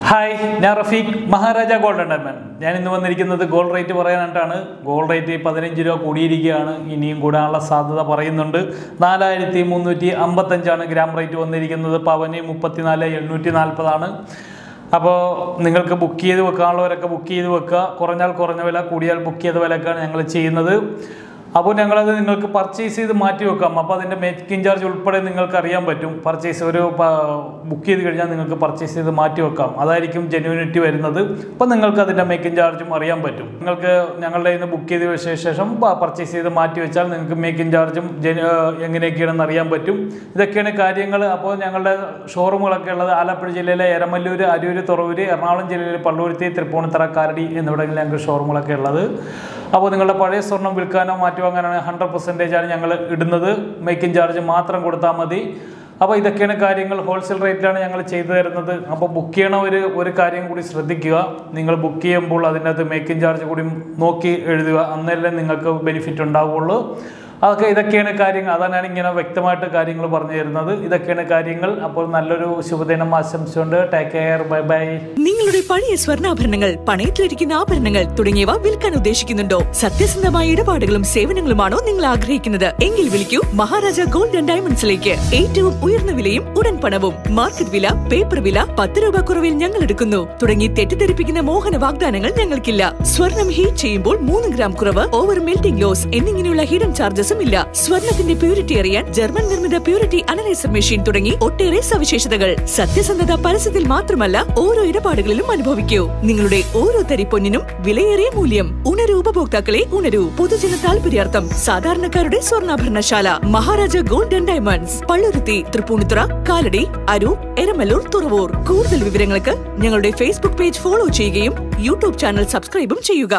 hi ഞാൻ Rafeeq Maharaja gold diamond ഞാൻ ഇന്ന് വന്നിരിക്കുന്നത് ഗോൾഡ് റേറ്റ് പറയാനായിട്ടാണ് ഗോൾഡ് റേറ്റ് പതിനഞ്ച് രൂപ കൂടിയിരിക്കുകയാണ് ഇനിയും കൂടാനുള്ള സാധ്യത പറയുന്നുണ്ട് നാലായിരത്തി മുന്നൂറ്റി അമ്പത്തഞ്ചാണ് ഗ്രാം റേറ്റ് വന്നിരിക്കുന്നത് പവന് മുപ്പത്തിനാല് എണ്ണൂറ്റി നാൽപ്പതാണ് അപ്പോൾ നിങ്ങൾക്ക് ബുക്ക് ചെയ്ത് വെക്കാനുള്ളവരൊക്കെ ബുക്ക് ചെയ്ത് വെക്കുക കുറഞ്ഞാൽ കുറഞ്ഞ വില കൂടിയാൽ ബുക്ക് ചെയ്ത വിലക്കാണ് ഞങ്ങൾ ചെയ്യുന്നത് അപ്പോൾ ഞങ്ങളത് നിങ്ങൾക്ക് പർച്ചേസ് ചെയ്ത് മാറ്റി വെക്കാം അപ്പോൾ അതിൻ്റെ മേക്കിംഗ് ചാർജ് ഉൾപ്പെടെ നിങ്ങൾക്ക് അറിയാൻ പറ്റും പർച്ചേസ് ഒരു ബുക്ക് ചെയ്ത് കഴിഞ്ഞാൽ നിങ്ങൾക്ക് പർച്ചേസ് ചെയ്ത് മാറ്റി വെക്കാം അതായിരിക്കും ജെന്യൂനിറ്റി വരുന്നത് അപ്പോൾ നിങ്ങൾക്ക് അതിൻ്റെ മേക്കിംഗ് ചാർജും അറിയാൻ പറ്റും നിങ്ങൾക്ക് ഞങ്ങളുടെ കയ്യിൽ നിന്ന് ബുക്ക് ചെയ്ത് വെച്ച ശേഷം പർച്ചേസ് ചെയ്ത് മാറ്റി വെച്ചാൽ നിങ്ങൾക്ക് മേക്കിംഗ് ചാർജും ജെനു എങ്ങനെയൊക്കെയാണെന്ന് അറിയാൻ പറ്റും ഇതൊക്കെയാണ് കാര്യങ്ങൾ അപ്പോൾ ഞങ്ങളുടെ ഷോറൂമുകളൊക്കെ ഉള്ളത് ആലപ്പുഴ ജില്ലയിലെ എരമല്ലൂർ അരൂർ തുറവൂർ എറണാകുളം ജില്ലയിലെ പള്ളൂരുത്തി തൃപ്പൂണിത്തറ കാരടി എന്നിവിടങ്ങളിൽ ഞങ്ങൾക്ക് ഷോറൂമുകളൊക്കെ ഉള്ളത് അപ്പോൾ നിങ്ങളുടെ പഴയ സ്വർണം വിൽക്കാനോ മാറ്റി വാങ്ങാനോ ഹൺഡ്രഡ് പെർസെൻറ്റേജ് ആണ് ഞങ്ങൾ ഇടുന്നത് മേക്കിംഗ് ചാർജ് മാത്രം കൊടുത്താൽ മതി അപ്പോൾ ഇതൊക്കെയാണ് കാര്യങ്ങൾ ഹോൾസെയിൽ റേറ്റിലാണ് ഞങ്ങൾ ചെയ്തു തരുന്നത് അപ്പോൾ ബുക്ക് ചെയ്യണ ഒരു ഒരു കാര്യം കൂടി ശ്രദ്ധിക്കുക നിങ്ങൾ ബുക്ക് ചെയ്യുമ്പോൾ അതിനകത്ത് മേക്കിംഗ് ചാർജ് കൂടി നോക്കി എഴുതുക അന്നല്ലേ നിങ്ങൾക്ക് ബെനിഫിറ്റ് ഉണ്ടാവുള്ളൂ അതൊക്കെ ഇതൊക്കെയാണ് കാര്യങ്ങൾ അതാണ് ഇങ്ങനെ വ്യക്തമായിട്ട് കാര്യങ്ങൾ പറഞ്ഞു തരുന്നത് ഇതൊക്കെയാണ് കാര്യങ്ങൾ അപ്പോൾ നല്ലൊരു ശുഭദിനം ആശംസിച്ചുകൊണ്ട് ടേക്ക് കെയർ ബൈ ബൈ നിങ്ങളുടെ പഴയ സ്വർണ്ണാഭരണങ്ങൾ പണയത്തിലിരിക്കുന്ന ആഭരണങ്ങൾ തുടങ്ങിയവ വിൽക്കാൻ ഉദ്ദേശിക്കുന്നുണ്ടോ സത്യസന്ധമായ ഇടപാടുകളും സേവനങ്ങളുമാണോ നിങ്ങൾ ആഗ്രഹിക്കുന്നത് എങ്കിൽ വിളിക്കൂ മഹാരാജ ഗോൾഡ് ആൻഡ് ഡയമണ്ട്സിലേക്ക് ഏറ്റവും ഉയർന്ന വിലയും ഉടൻ പണവും മാർക്കറ്റ് വില പേപ്പർ വില പത്ത് രൂപ കുറവിൽ ഞങ്ങൾ എടുക്കുന്നു തുടങ്ങി തെറ്റിദ്ധരിപ്പിക്കുന്ന മോഹന വാഗ്ദാനങ്ങൾ ഞങ്ങൾക്കില്ല സ്വർണം ഹീറ്റ് ചെയ്യുമ്പോൾ മൂന്ന് ഗ്രാം കുറവ് ഓവർ മെൽറ്റിംഗ് ലോസ് എന്നിങ്ങനെയുള്ള ഹിഡൻ ചാർജസും ഇല്ല സ്വർണത്തിന്റെ പ്യൂരിറ്റി അറിയാൻ ജർമ്മൻ നിർമ്മിത പ്യൂരിറ്റി അനലൈസർ മെഷീൻ തുടങ്ങി ഒട്ടേറെ സവിശേഷതകൾ സത്യസന്ധത പരസ്യത്തിൽ മാത്രമല്ല ഓരോ ഇടപാടുകളിലും അനുഭവിക്കൂ നിങ്ങളുടെ ഓരോ തരി പൊന്നിനും വിലയേറിയ മൂല്യം ഉണരൂ ഉപഭോക്താക്കളെ ഉണരൂ പൊതുജന താല്പര്യാർത്ഥം സാധാരണക്കാരുടെ സ്വർണ്ണാഭരണശാല Maharaja gold and diamonds Palluruthy Thrippunithura Kalady Aroor Eramalloor Thuravoor കൂടുതൽ വിവരങ്ങൾക്ക് ഞങ്ങളുടെ ഫേസ്ബുക്ക് പേജ് ഫോളോ ചെയ്യുകയും യൂട്യൂബ് ചാനൽ സബ്സ്ക്രൈബും ചെയ്യുക